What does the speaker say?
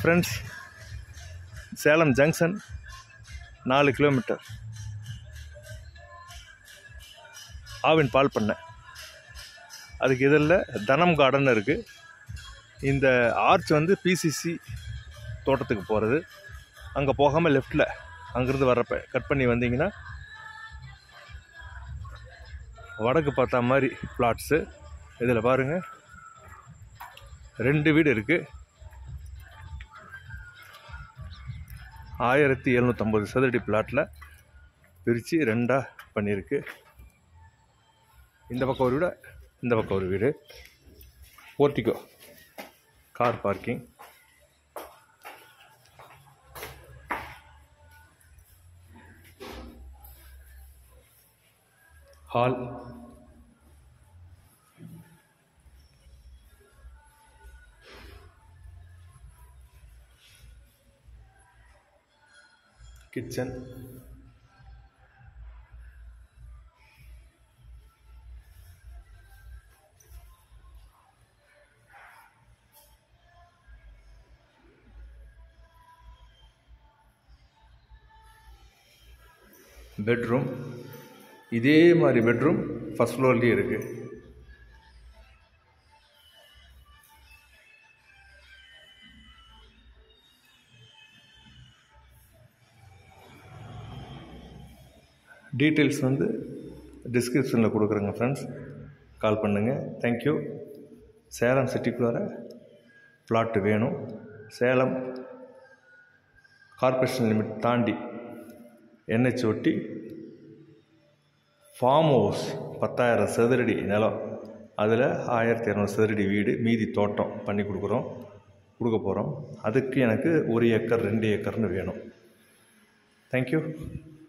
friends Salem junction நாலு kilometre Aavin பால் பண்ணை அதுக்கு எதிரில் தனம் கார்டன் இருக்குது இந்த ஆர்ச் வந்து பிசிசி தோட்டத்துக்கு போகிறது அங்கே போகாமல் லெஃப்டில் அங்கேருந்து வர்றப்ப கட் பண்ணி வந்தீங்கன்னா வடக்கு பார்த்தா மாதிரி பிளாட்ஸு இதில் பாருங்கள் ரெண்டு வீடு இருக்குது ஆயிரத்தி எழுநூற்றம்பது சதுரடி பிளாட்டில் பிரித்து ரெண்டாக பண்ணியிருக்கு இந்த பக்கம் ஒரு வீடு இந்த பக்கம் ஒரு வீடு portico car parking hall kitchen bedroom இதே மாதிரி பெட்ரூம் ஃபஸ்ட் ஃப்ளோர்லேயே இருக்குது டீட்டெயில்ஸ் வந்து டிஸ்கிரிப்ஷனில் கொடுக்குறேங்க ஃப்ரெண்ட்ஸ் கால் பண்ணுங்கள் தேங்க்யூ சேலம் சிட்டிக்குள்ளார பிளாட்டு வேணும் சேலம் கார்ப்பரேஷன் லிமிட் தாண்டி என்ஹெச் ஒட்டி ஃபார்ம் ஹவுஸ் பத்தாயிரம் சதுரடி நிலம் அதில் ஆயிரத்தி இரநூறு சதுரடி வீடு மீதி தோட்டம் பண்ணி கொடுக்குறோம் கொடுக்க போகிறோம் அதுக்கு எனக்கு ஒரு ஏக்கர் ரெண்டு ஏக்கர்னு வேணும் தேங்க்யூ